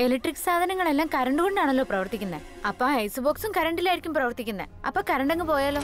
Electric സാധനങ്ങളെല്ലാം current കൊണ്ടാണല്ലോ പ്രവർത്തിക്കുന്നത് അപ്പൊ ആ ഐസ് ബോക്സും കറണ്ടിലായിരിക്കും പ്രവർത്തിക്കുന്നത് അപ്പൊ കറണ്ട് അങ്ങ് പോയാലോ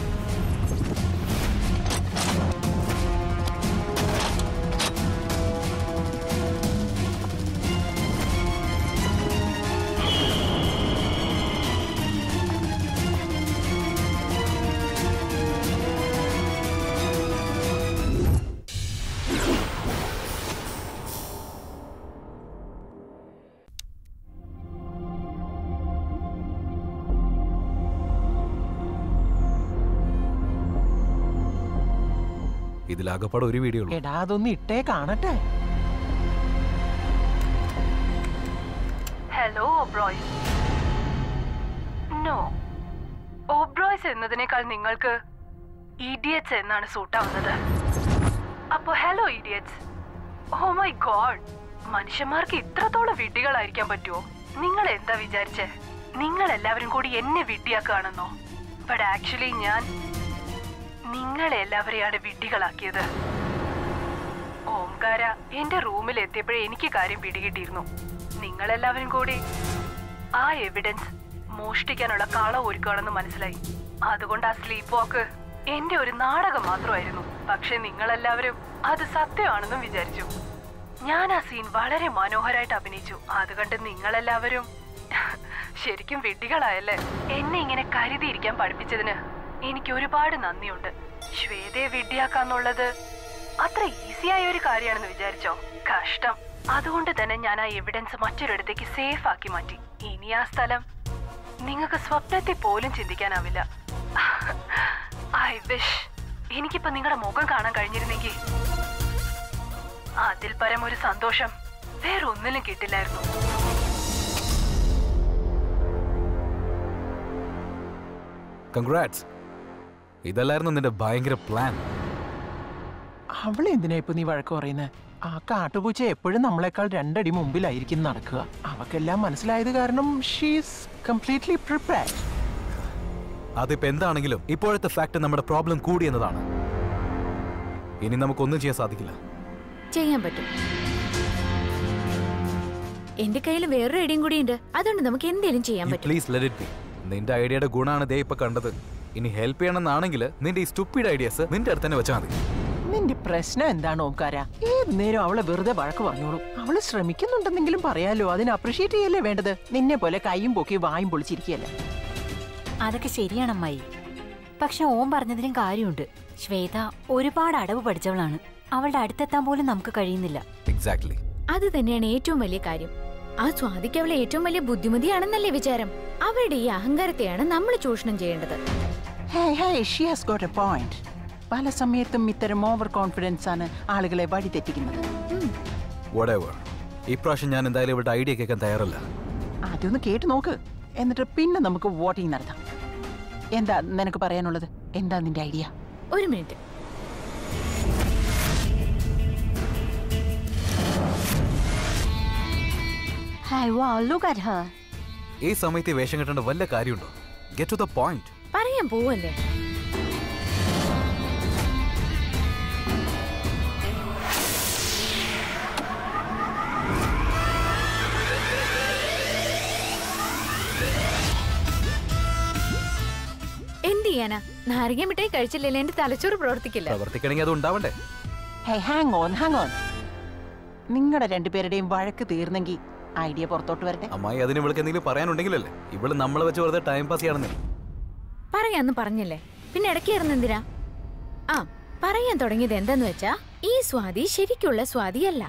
ഇതിലാകപ്പാടെ ഒരു വീഡിയോ ഉള്ളൂ എടാ അതൊന്ന് ഇട്ടേ കാണട്ടെ ഹലോ ഓബ്രോയ്സ് നോ ഓബ്രോയ്സ് എന്നതിനേക്കാൾ നിങ്ങൾക്ക് ഇഡിയറ്റ്സ് എന്നാണ് സൂട്ടാവുന്നത് അപ്പൊ hello idiots oh my god മനുഷ്യന്മാർക്ക് ഇത്രത്തോളം വിഡ്ഢികളായിരിക്കാൻ പറ്റുമോ നിങ്ങൾ എന്താ വിചാരിച്ചേ നിങ്ങൾ എല്ലാവരും കൂടി എന്നെ വിഡ്ഢിയാക്കുകയാണെന്നോ ബട്ട് ആക്ച്വലി ഞാൻ നിങ്ങളെ എല്ലാവരെയാണ് വിഡ്ഢികളാക്കിയത് ഓംകാര എന്റെ റൂമിൽ എത്തിയപ്പോഴേ എനിക്ക് കാര്യം പിടികിട്ടിയിരുന്നു നിങ്ങളെല്ലാവരും കൂടി ആ എവിഡൻസ് മോഷ്ടിക്കാനുള്ള കള ഒരുക്കുകയാണെന്ന് മനസ്സിലായി അതുകൊണ്ട് ആ സ്ലീപ്പ് വാക്ക് എന്റെ ഒരു നാടകം മാത്രമായിരുന്നു പക്ഷെ നിങ്ങളെല്ലാവരും അത് സത്യമാണെന്നും വിചാരിച്ചു ഞാൻ ആ സീൻ വളരെ മനോഹരമായിട്ട് അഭിനയിച്ചു അത് കണ്ട് നിങ്ങളെല്ലാവരും ശരിക്കും വിഡ്ഢികളായല്ലേ എന്നെ ഇങ്ങനെ കരുതിയിരിക്കാൻ പഠിപ്പിച്ചതിന് എനിക്ക് ഒരുപാട് നന്ദിയുണ്ട് ശ്വേതയെ വിഡ്ഢിയാക്കാന്നുള്ളത് അത്ര ഈസിയായ ഒരു കാര്യമാണെന്ന് വിചാരിച്ചോ കഷ്ടം അതുകൊണ്ട് തന്നെ ഞാൻ ആ എവിഡൻസ് മറ്റൊരിടത്തേക്ക് സേഫ് ആക്കി മാറ്റി ഇനി ആ സ്ഥലം നിങ്ങൾക്ക് സ്വപ്നത്തിൽ പോലും ചിന്തിക്കാനാവില്ല ഐ വിഷ് എനിക്കിപ്പോ നിങ്ങളുടെ മുഖം കാണാൻ കഴിഞ്ഞിരുന്നെങ്കിൽ അതിൽ പരം ഒരു സന്തോഷം വേറെ ഒന്നിലും കിട്ടില്ലായിരുന്നു കൺഗ്രാറ്റ്സ് ഇതല്ലായിരുന്നു നിന്റെ ഭയങ്കര പ്ലാൻ അവളെ എന്തിനാ ഇപ്പൊ നീ വഴക്ക് പറയുന്നത് ആ കാട്ടുപൂച്ച എപ്പോഴും നമ്മളെക്കാൾ രണ്ടടി മുമ്പിലായിരിക്കും നടക്കുക അവക്കെല്ലാം മനസ്സിലായത് കാരണം ഷീസ് കംപ്ലീറ്റ്ലി പ്രിപ്പയർഡ് അതിപ്പോ എന്താണെങ്കിലും ഇപ്പോഴത്തെ ഫാക്ട് നമ്മുടെ പ്രോബ്ലം കൂടി എന്നതാണ് ഇനി നമുക്കൊന്നും ചെയ്യാൻ സാധിക്കില്ല ചെയ്യാൻ പറ്റും എന്റെ കയ്യിൽ വേറൊരു ഐഡിയയും കൂടിയുണ്ട് അതുകൊണ്ട് നമുക്ക് എന്തേലും ചെയ്യാൻ പറ്റും പ്ലീസ് ലെറ്റ് ഇറ്റ് ബി നിന്റെ ഐഡിയയുടെ ഗുണമാണ് ദേ ഇപ്പൊ കണ്ടത് ഇനി ഹെൽപ്പ് ചെയ്യണമെന്നാണെങ്കിൽ നിന്റെ ഈ സ്റ്റുപ്പിഡ് ഐഡിയാസ് നിന്റെ അടുത്ത് തന്നെ വെച്ചാൽ മതി നിന്റെ പ്രശ്നം എന്താണ് ഓംകാര ഏത് നേരം അവളെ വെറുതെ വഴക്ക് പറഞ്ഞോളൂ അവള് ശ്രമിക്കുന്നുണ്ടെന്നെങ്കിലും പറയാലോ അതിന് അപ്രീഷിയേറ്റ് ചെയ്യല്ലേ വേണ്ടത് നിന്നെ പോലെ കൈയും പൊക്കി വായും പൊളിച്ചിരിക്കുകയല്ല അതൊക്കെ ശരിയാണ് അമ്മായി പക്ഷെ ഓം പറഞ്ഞതിലും കാര്യമുണ്ട് ശ്വേത ഒരുപാട് അടവ് പഠിച്ചവളാണ് അവളുടെ അടുത്തെത്താൻ പോലും നമുക്ക് കഴിയുന്നില്ല എക്സാക്ട്ലി അത് തന്നെയാണ് ഏറ്റവും വലിയ കാര്യം ആ സ്വാതിക്ക് അവളെ ഏറ്റവും വലിയ ബുദ്ധിമതിയാണെന്നല്ലേ വിചാരം അവരുടെ ഈ അഹങ്കാരത്തെയാണ് നമ്മൾ ചൂഷണം ചെയ്യേണ്ടത് Hey, hey, she has got a point. പല സമയത്തും ഇത്തരം ഓവർ കോൺഫിഡൻസ് ആണ് ആളുകളെ വഴിതെറ്റിക്കുന്നത് വടേവർ ഇപ്രാവശ്യം ഞാൻ എന്തായാലും ഇവരുടെ ഐഡിയ കേൾക്കാൻ തയ്യാറല്ല അതൊന്ന് കേട്ട് നോക്ക് എന്നിട്ട് പിന്നെ നമുക്ക് വോട്ടിംഗ് നടത്താം എന്താ നിനക്ക് പറയാനുള്ളത് എന്താ നിന്റെ ഐഡിയ ഒരു minute Hi, wow, look at her. ഈ സമയത്ത് ഈ വേഷം കെട്ടേണ്ട വല്ല കാര്യമുണ്ടോ ഗെറ്റ് ടു ദ പോയിന്റ് പറയാൻ പോവല്ലേ എന്ത് ചെയ്യാനാ നാരങ്ങ മിഠായി കഴിച്ചില്ലല്ലോ എന്റെ തലച്ചോറ് പ്രവർത്തിക്കില്ല പ്രവർത്തിക്കണമെങ്കിൽ അത് ഉണ്ടാവണ്ടേ hey hang on hang on നിങ്ങളുടെ രണ്ടുപേരുടെയും വഴക്ക് തീർന്നെങ്കിൽ ഐഡിയ പുറത്തോട്ട് വരട്ടെ അമ്മായി അതിന് ഇവൾക്ക് എന്തെങ്കിലും പറയാനുണ്ടെങ്കിലല്ലേ ഇവള് നമ്മളെ വെച്ച് വെറുതെ ടൈം പാസ് ചെയ്യണമെന്നേ പറയാന്ന് പറഞ്ഞില്ലേ പിന്നെ ഇടയ്ക്കായിരുന്നു എന്തിനാ ആ പറയാൻ തുടങ്ങിയത് എന്താന്ന് വെച്ചാ ഈ സ്വാതി ശരിക്കുള്ള സ്വാതിയല്ല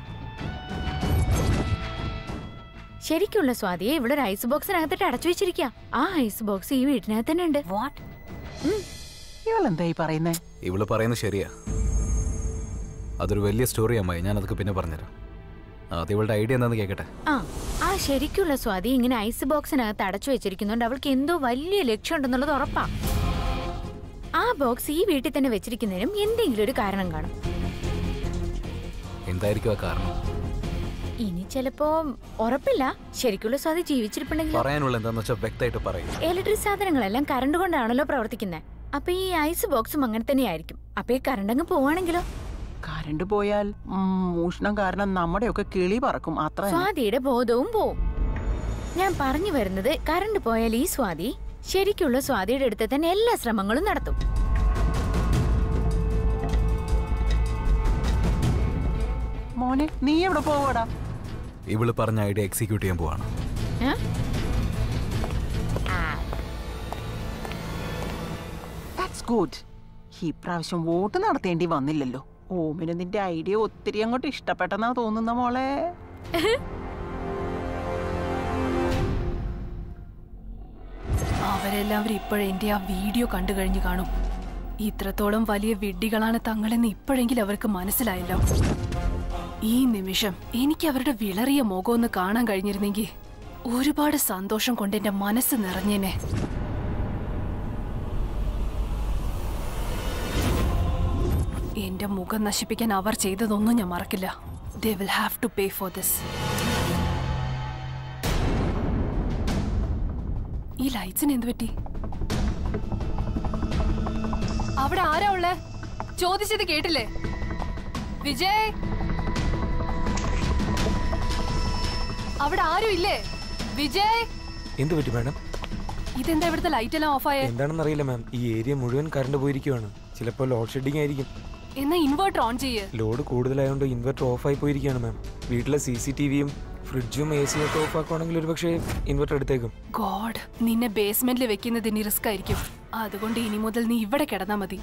ശരിക്കുള്ള സ്വാതിയെ ഇവിടെ ഒരു ഐസ് ബോക്സിനകത്തിട്ട് അടച്ചു വെച്ചിരിക്കുക ആ ഐസ് ബോക്സ് ഈ വീട്ടിനകത്ത് തന്നെ ഉണ്ട് What? ഇവളെന്തായി പറയുന്നേ ഇവള് പറയുന്നത് ശരിയാ അതൊരു വലിയ സ്റ്റോറി അമ്മായി ഞാൻ അതൊക്കെ പിന്നെ പറഞ്ഞുതരാം ആദ്യം ഇവളുടെ ഐഡിയ എന്താന്ന് കേൾക്കട്ടെ ആ ആ ശരിക്കുള്ള സ്വാതി ഇങ്ങനെ ഐസ് ബോക്സിനകത്ത് അടച്ചു വെച്ചിരിക്കുന്നോണ്ട് അവൾക്ക് എന്തോ വലിയ ലക്ഷ്യം ഉണ്ടെന്നുള്ളത് ഉറപ്പാ ആ ബോക്സ് ഈ വീട്ടിൽ തന്നെ വെച്ചിരിക്കുന്നതിനും എന്തെങ്കിലും ഒരു കാരണം കാണും എന്തായിരിക്കും ആ കാരണം ഇനി ചിലപ്പോ ഉറപ്പില്ല ശരിക്കുള്ള സ്വാതി ജീവിച്ചിരിപ്പുണ്ടെങ്കിൽ പറയാനുള്ള എന്താന്ന് വെച്ചാൽ വ്യക്തമായിട്ട് പറയും ഇലക്ട്രിക് സാധനങ്ങളെല്ലാം കറണ്ട് കൊണ്ടാണല്ലോ പ്രവർത്തിക്കുന്നത് അപ്പൊ ഈ ഐസ് ബോക്സും അങ്ങനെ തന്നെയായിരിക്കും അപ്പൊ ഈ കറണ്ട് അങ്ങ് പോവാണെങ്കിലോ കരണ്ട് പോയാൽ ഉം, ഉഷ്ണം കാരണം നമ്മുടെയൊക്കെ കിളി പറക്കും അത്ര തന്നെ. സ്വാതിയുടെ ബോധവും പോവും ഞാൻ പറഞ്ഞു വരുന്നത് കറണ്ട് പോയാൽ ഈ സ്വാതി ശരിക്കുള്ള സ്വാതിയുടെ അടുത്ത് തന്നെ എല്ലാ ശ്രമങ്ങളും നടത്തും മോനെ നീ എവിടെ പോവാടാ ഇവള് പറഞ്ഞ ഐഡിയ എക്സിക്യൂട്ട് ചെയ്യാൻ പോവാണ് ഏ? ദാറ്റ്സ് ഗുഡ് ഈ പ്രാവശ്യം വോട്ട് നടത്തേണ്ടി വന്നില്ലല്ലോ ഓമിന് നിന്റെ ഐഡിയ ഒത്തിരി അങ്ങോട്ട് ഇഷ്ടപ്പെട്ടെന്നാ തോന്നുന്ന മോളെ അവരെല്ലാവരും ഇപ്പോഴെന്റെ ആ വീഡിയോ കണ്ടു കഴിഞ്ഞു കാണും ഇത്രത്തോളം വലിയ വിഡ്ഢികളാണ് തങ്ങളെന്ന് ഇപ്പോഴെങ്കിലും അവർക്ക് മനസ്സിലായല്ലോ ഈ നിമിഷം എനിക്ക് അവരുടെ വിളറിയ മുഖമൊന്ന് കാണാൻ കഴിഞ്ഞിരുന്നെങ്കിൽ ഒരുപാട് സന്തോഷം കൊണ്ട് എന്റെ മനസ്സ് നിറഞ്ഞേനെ എന്റെ മുഖം നശിപ്പിക്കാൻ അവർ ചെയ്തതൊന്നും ഞാൻ മറക്കില്ല they will have to pay for this ഈ ലൈറ്റ്സിന് എന്ത് പറ്റി അവിടെ ആരാ ഉള്ളേ ചോദിച്ചത് കേട്ടില്ലേ വിജയ് അവിടെ ആരും ഇല്ലേ വിജയ് എന്ത് പറ്റി മാഡം ഇതെന്താ ഇവിടുത്തെ ലൈറ്റ് എല്ലാം ഓഫായേ എന്താണെന്ന് അറിയില്ല മാം ഈ ഏരിയ മുഴുവൻ കറണ്ട് പോയിരിക്കുവാണ് ചിലപ്പോൾ ലോഡ് ഷെഡിങ് ആയിരിക്കും എന്നാ ഇൻവേർട്ടർ ഓൺ ചെയ്യ് ലോഡ് കൂടുതലായതുകൊണ്ട് ഇൻവെർട്ടർ ഓഫായി പോയിരിക്കുകയാണ് മാം വീട്ടിലെ സി സി ടി വിയും ഫ്രിഡ്ജും എ സിയും ഒക്കെ ഓഫ് ആക്കുവാണെങ്കിൽ ഒരു പക്ഷേ ഇൻവെർട്ടർ എടുത്തേക്കും ഗോഡ് നിന്നെ ബേസ്മെന്റിൽ വെക്കുന്നത് ഇനി റിസ്ക് ആയിരിക്കും അതുകൊണ്ട് ഇനി മുതൽ നീ ഇവിടെ കിടന്നാ മതി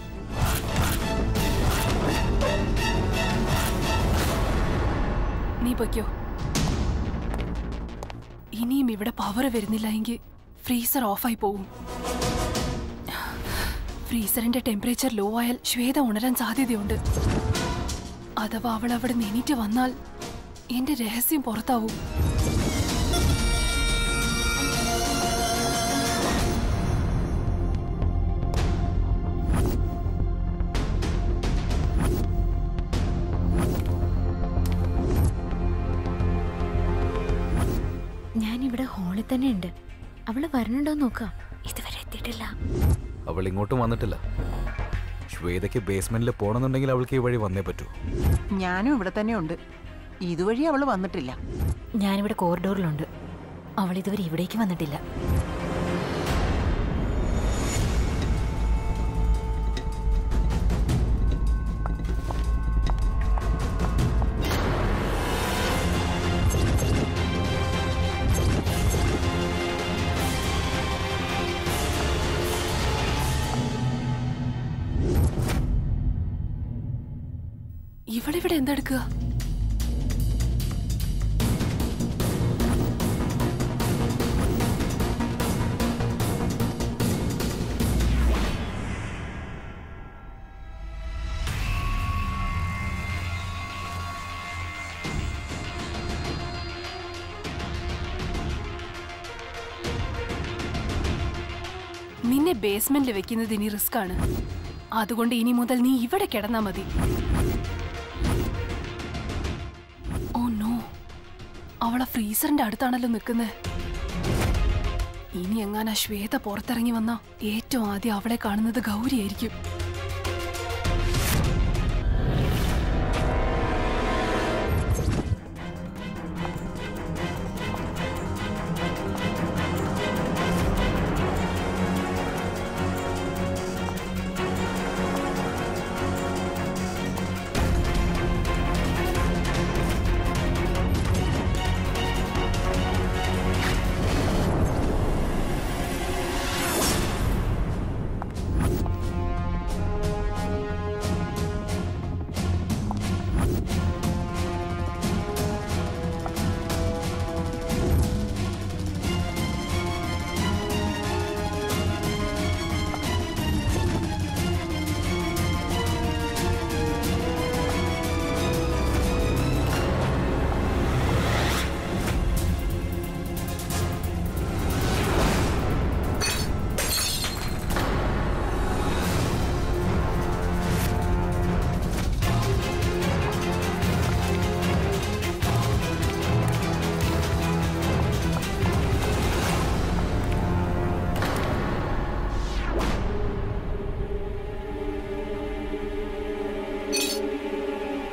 നീ പൊയ്ക്കോ ഇനിയും ഇവിടെ പവർ വരുന്നില്ല എങ്കിൽ ഫ്രീസർ ഓഫായി പോകും ഫ്രീസറിന്റെ ടെമ്പറേച്ചർ ലോ ആയാൽ ശ്വേത ഉണരാൻ സാധ്യതയുണ്ട് അഥവാ അവൾ അവിടെ നിന്നിട്ട് വന്നാൽ എന്റെ രഹസ്യം പുറത്താവും ഞാൻ ഇവിടെ ഹാളിൽ തന്നെ ഉണ്ട് അവള് വരണുണ്ടോ നോക്കാം ഇതുവരെ എത്തിയിട്ടില്ല അവൾ ഇങ്ങോട്ടും വന്നിട്ടില്ല ശ്വേതയ്ക്ക് ബേസ്മെന്റിൽ പോകണമെന്നുണ്ടെങ്കിൽ അവൾക്ക് ഈ വഴി വന്നേ പറ്റൂ ഞാനും ഇവിടെ തന്നെ ഉണ്ട് ഇതുവഴി അവള് വന്നിട്ടില്ല ഞാനിവിടെ കോറിഡോറിലുണ്ട് അവൾ ഇതുവരെ ഇവിടേക്ക് വന്നിട്ടില്ല ഇവളിവിടെ എന്തെടുക്കുക നിന്നെ ബേസ്മെന്റിൽ വെക്കുന്നത് ഇനി റിസ്ക് ആണ് അതുകൊണ്ട് ഇനി മുതൽ നീ ഇവിടെ കിടന്നാ മതി ഓ നോ അവളെ ഫ്രീസറിന്റെ അടുത്താണല്ലോ നിൽക്കുന്നത് ഇനി എങ്ങാനാ ശ്വേത പുറത്തിറങ്ങി വന്ന ഏറ്റവും ആദ്യം അവളെ കാണുന്നത് ഗൗരിയായിരിക്കും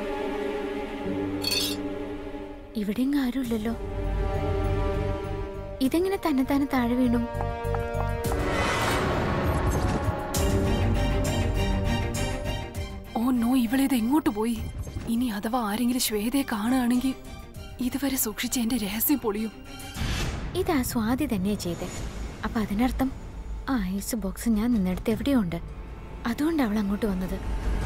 ഇവിടെയും ആരുമില്ലല്ലോ ഇതെങ്ങനെ തന്നെ തന്നെ താഴെ വീണു ഓ നോ ഇവളിത് എങ്ങോട്ട് പോയി ഇനി അഥവാ ആരെങ്കിലും ശ്വേതയെ കാണുകയാണെങ്കിൽ ഇതുവരെ സൂക്ഷിച്ച എന്റെ രഹസ്യം പൊളിയും ഇതാ സ്വാതി തന്നെയാ ചെയ്തേ അപ്പൊ അതിനർത്ഥം ആ ഐസ് ബോക്സ് ഞാൻ നിന്നെടുത്ത് എവിടെയോ ഉണ്ട് അതുകൊണ്ട് അവൾ അങ്ങോട്ട് വന്നത്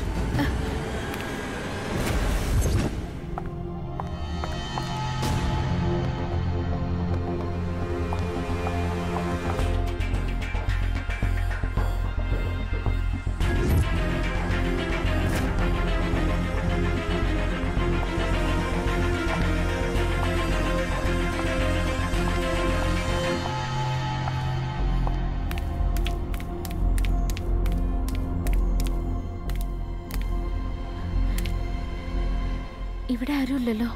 ഇവിടെ ആരുമില്ലല്ലോ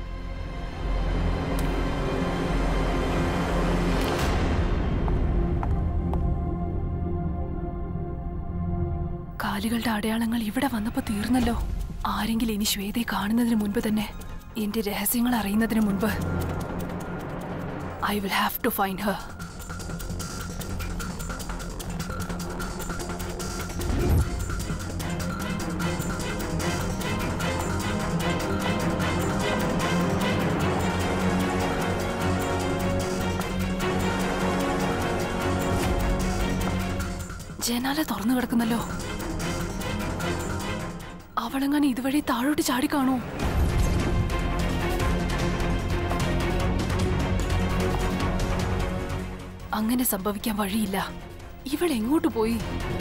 കാലുകളുടെ അടയാളങ്ങൾ ഇവിടെ വന്നപ്പോ തീർന്നല്ലോ ആരെങ്കിലും ഇനി ശ്വേതയെ കാണുന്നതിന് മുൻപ് തന്നെ എന്റെ രഹസ്യങ്ങൾ അറിയുന്നതിന് മുൻപ് I will have to find her ജനാല തുറന്നു കിടക്കുന്നല്ലോ അവളെങ്ങനെ ഇതുവഴി താഴോട്ട് ചാടിക്കാണോ അങ്ങനെ സംഭവിക്കാൻ വഴിയില്ല ഇവൾ എങ്ങോട്ട് പോയി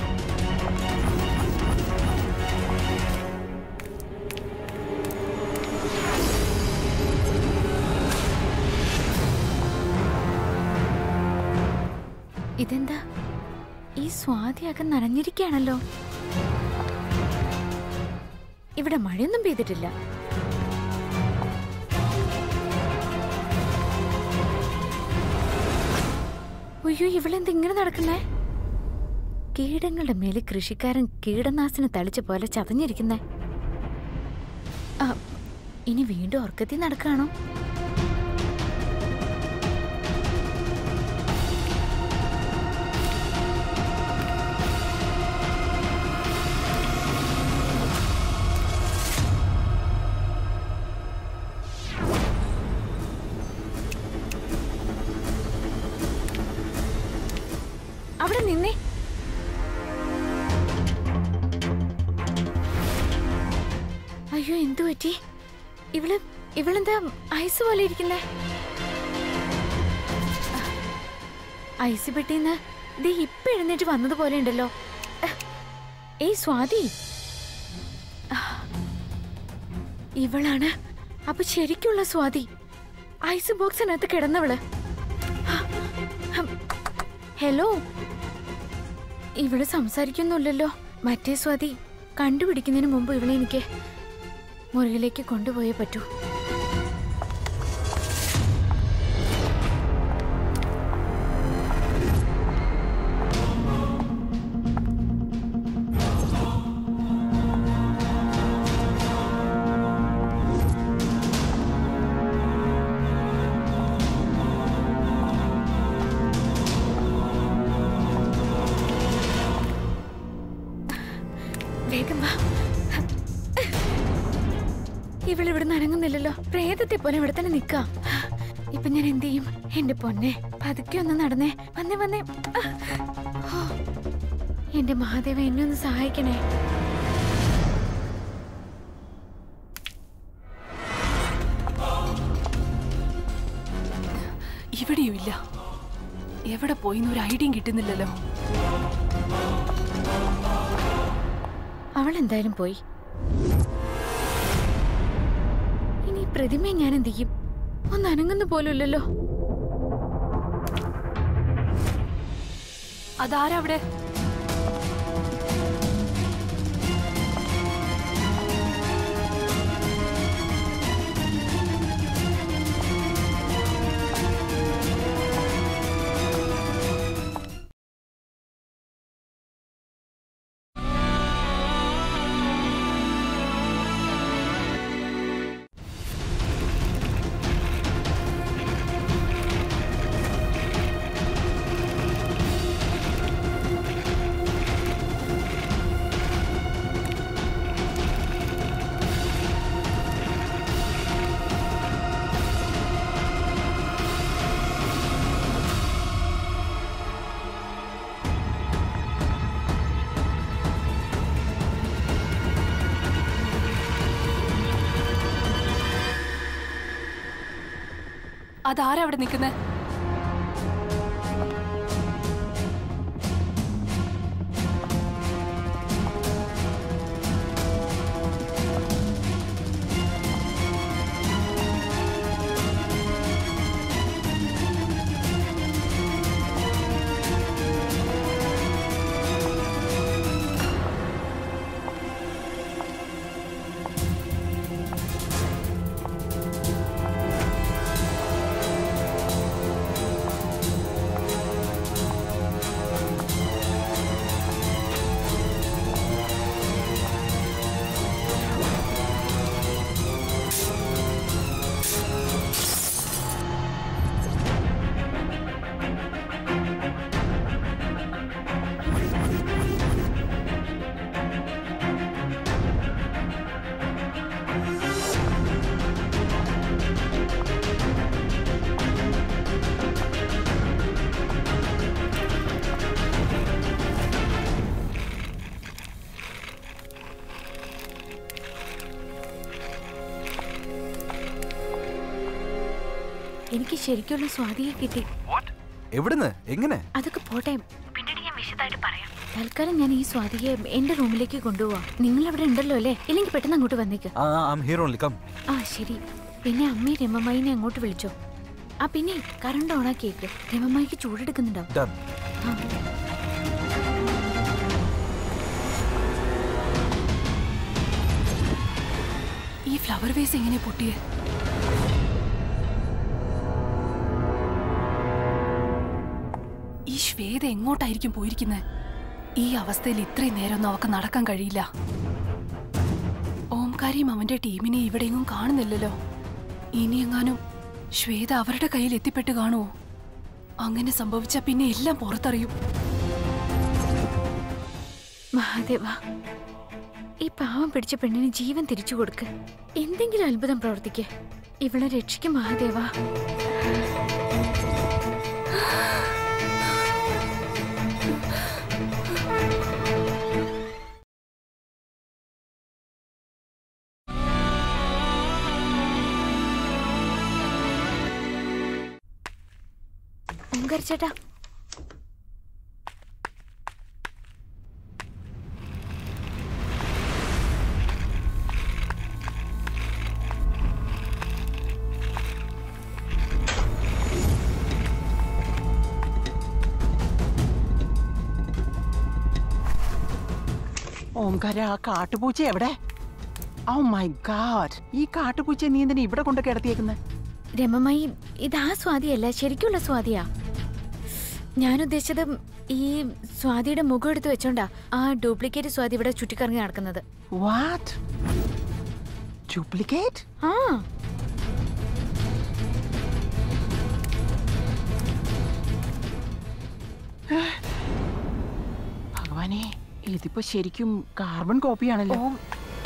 ഇതെന്താ ഈ സ്വാതിയൊക്കെ നനഞ്ഞിരിക്കുകയാണല്ലോ ഇവിടെ മഴയൊന്നും പെയ്തിട്ടില്ല അയ്യോ ഇവളെന്ത് ഇങ്ങനെ നടക്കുന്നേ കീടങ്ങളുടെ മേലെ കൃഷിക്കാരൻ കീടനാശിനി തളിച്ച പോലെ ചതഞ്ഞിരിക്കുന്നേ ആ, ഇനി വീണ്ടും ഉറക്കത്തിൽ നടക്കുകയാണോ അവിടെ നിന്നേ അയ്യോ എന്തു പറ്റി ഇവള് ഇവളെന്താ ഐസ് പോലെ ഇരിക്കുന്നേ ഐസ് പെട്ടിന്ന് ദേ ഇപ്പൊ എഴുന്നേറ്റ് വന്നതുപോലെ ഉണ്ടല്ലോ ഏയ് സ്വാതി ആ, ഇവളാണ് അപ്പൊ ശരിക്കുള്ള സ്വാതി ഐസ് ബോക്സിനകത്ത് കിടന്നവള് ആ, ഹം, ഹലോ ഇവള് സംസാരിക്കുന്നില്ലല്ലോ മറ്റേ സ്വാതി കണ്ടുപിടിക്കുന്നതിന് മുമ്പ് ഇവളെ എനിക്ക് മുറിയിലേക്ക് കൊണ്ടുപോയേ പറ്റൂ വേഗം വാ ഇവളിവിടെ നനങ്ങുന്നില്ലല്ലോ പ്രേതത്തെ പോലെ ഇവിടെ തന്നെ നിക്കാം ഇപ്പൊ ഞാൻ എന്ത് ചെയ്യും എന്റെ പൊന്നെ പതുക്കെ ഒന്ന് നടന്നേ വന്നേ വന്നേ ആ. ഹോ. എന്റെ മഹാദേവ എന്നെ ഒന്ന് സഹായിക്കണേ ഇവിടെയും ഇല്ല എവിടെ പോയി ഒരു ഐഡിയയും കിട്ടുന്നില്ലല്ലോ അവൾ എന്തായാലും പോയി ഇനി ഈ പ്രതിമയെ ഞാൻ എന്ത് ചെയ്യും ഒന്ന് അനങ്ങുന്ന പോലുമില്ലല്ലോ അതാരാ അവിടെ അതാരാ അവിടെ നിൽക്കുന്നത് എനിക്ക് ശരിക്കുള്ള സ്വാതിയെ കിട്ടി എവിടുന്ന് എങ്ങനെ അതൊക്കെ പോട്ടെ പിന്നീട് ഞാൻ വിശദമായിട്ട് പറയാം തൽക്കാലം ഞാൻ ഈ സ്വാതിയെ എന്റെ റൂമിലേക്ക് കൊണ്ടുപോവാ നിങ്ങൾ അവിടെ ഉണ്ടല്ലോ അല്ലേ ഇല്ലെങ്കിൽ പെട്ടെന്ന് അങ്ങോട്ട് വന്നേക്ക് ആ ഐ ഹിയർ ഓൺലി കം ആ ശരി പിന്നെ അമ്മയും രമമ്മയിനെ അങ്ങോട്ട് വിളിച്ചോ ആ പിന്നെ കറണ്ട് ഓണാക്കിയേക്ക് രമമ്മയ്ക്ക് ചൂടെടുക്കുന്നുണ്ടാവും ഡൺ ആ ഈ ഫ്ലവർ വേസ് എങ്ങനെ പൊട്ടിയേ ഈ ശ്വേത എങ്ങോട്ടായിരിക്കും പോയിരിക്കുന്നത് ഈ അവസ്ഥയിൽ ഇത്രയും നേരമൊന്നും അവക്ക് നടക്കാൻ കഴിയില്ല ഓംകാരിയും അവന്റെ ടീമിനെ ഇവിടെയെങ്ങും കാണുന്നില്ലല്ലോ ഇനിയെങ്ങാനും ശ്വേത അവരുടെ കയ്യിൽ എത്തിപ്പെട്ട് കാണുമോ അങ്ങനെ സംഭവിച്ച പിന്നെ എല്ലാം പുറത്തറിയും മഹാദേവ ഈ പാവം പിടിച്ച പെണ്ണിന് ജീവൻ തിരിച്ചു കൊടുക്ക് എന്തെങ്കിലും അത്ഭുതം പ്രവർത്തിക്ക് ഇവളെ രക്ഷിക്കും മഹാദേവ ഓങ്കാർ ചേട്ടാ ഓംകാര ആ കാട്ടുപൂച്ച എവിടെ ഓ മൈ ഗാഡ് ഈ കാട്ടുപൂച്ച നീ എന്തിനാ ഇവിടെ കൊണ്ട് കിടത്തിയേക്കുന്നത് രമമായി ഇതാ സ്വാതിയല്ല ശരിക്കുള്ള സ്വാതിയാ ഞാൻ ഉദ്ദേശിച്ചത് ഈ സ്വാതിയുടെ മുഖം എടുത്ത് വെച്ചോണ്ടാ ആ ഡ്യൂപ്ലിക്കേറ്റ് സ്വാതി ഇവിടെ ചുറ്റിക്കറങ്ങി നടക്കുന്നത് വാട്ട് ഡ്യൂപ്ലിക്കേറ്റ് ആ ഭഗവാനെ ഇതിപ്പോ ശരിക്കും കാർബൺ കോപ്പിയാണല്ലോ ഓം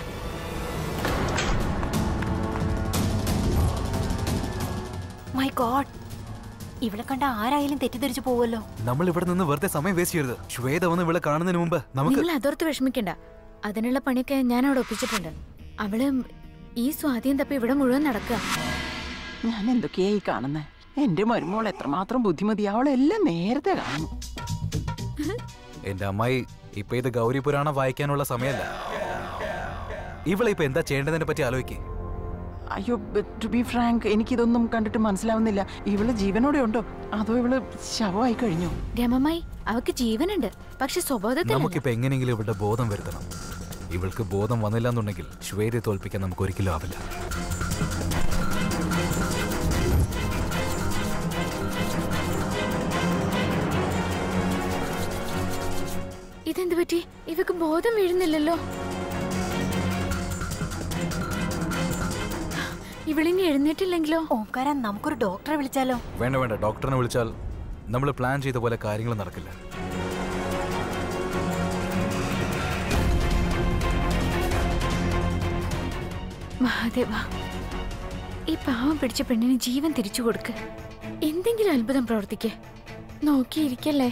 മൈ ഗോഡ് ഇവിടെ കണ്ട ആരായാലും തെറ്റിദ്ധരിച്ചു പോവല്ലോ നമ്മൾ ഇവിടെ നിന്ന് വെറുതെ സമയം വേസ്റ്റ് ചെയ്യരുത് ശ്വേത വന്ന് ഇവിടെ കാണുന്നതിന് മുമ്പ് നമുക്ക് നിങ്ങൾ അതോർത്ത് വിഷമിക്കണ്ട അതിനുള്ള പണിയൊക്കെ ഞാൻ അവിടെ ഒപ്പിച്ചിട്ടുണ്ട് അവള് ഈ സ്വാധീനം തപ്പി ഇവിടെ മുഴുവൻ നടക്കുക ഞാൻ എന്തൊക്കെയായി കാണുന്നത് എന്റെ മരുമോൾ എത്രമാത്രം ബുദ്ധിമതി അവളെല്ലാം നേരത്തെ കാണും എന്റെ അമ്മായി ഇപ്പൊ ഇത് ഗൗരി പുരാണം വായിക്കാനുള്ള സമയമല്ല ഇവളെ ഇപ്പൊ എന്താ ചെയ്യേണ്ടതിനെ പറ്റി ആലോചിക്കേ അയ്യോ ടു ബി ഫ്രാങ്ക് എനിക്കിതൊന്നും കണ്ടിട്ട് മനസ്സിലാവുന്നില്ല ഇവള് ജീവനോടെ ഉണ്ടോ അതോ ഇവള് ശവമായി കഴിഞ്ഞു രമമായി അവക്ക് ജീവനുണ്ട് പക്ഷെ സ്വബോധത്തിൽ നമുക്കിപ്പോ എങ്ങനെയെങ്കിലും ഇവളുടെ ബോധം വരുത്തണം ഇവൾക്ക് ബോധം വന്നില്ല എന്നുണ്ടെങ്കിൽ ശ്വേതയെ തോൽപ്പിക്കാൻ നമുക്ക് ഒരിക്കലും ആവില്ല ഇതെന്ത് പറ്റി ഇവക്ക് ബോധം വീഴുന്നില്ലല്ലോ ഇവളിനി എഴുന്നേറ്റില്ലെങ്കിലോ ഓംകാര നമുക്കൊരു ഡോക്ടറെ വിളിച്ചാലോ വേണ്ട വേണ്ട ഡോക്ടറിനെ വിളിച്ചാൽ നമ്മൾ പ്ലാൻ ചെയ്ത പോലെ കാര്യങ്ങൾ നടക്കില്ല മഹാദേവ ഈ പാവം പിടിച്ച പെണ്ണിന് ജീവൻ തിരിച്ചു കൊടുക്ക് എന്തെങ്കിലും അത്ഭുതം പ്രവർത്തിക്ക് നോക്കിയിരിക്കല്ലേ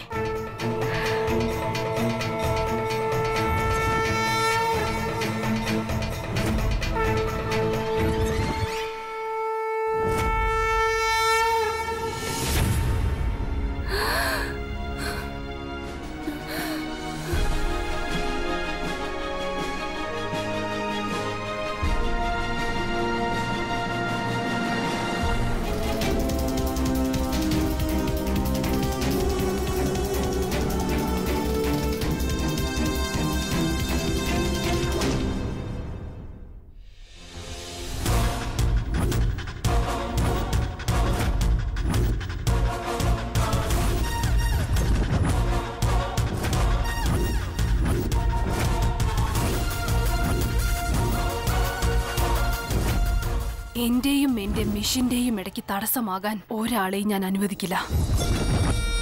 എന്റെയും എന്റെ മിഷിന്റെയും ഇടയ്ക്ക് തടസ്സമാകാൻ ഒരാളെയും ഞാൻ അനുവദിക്കില്ല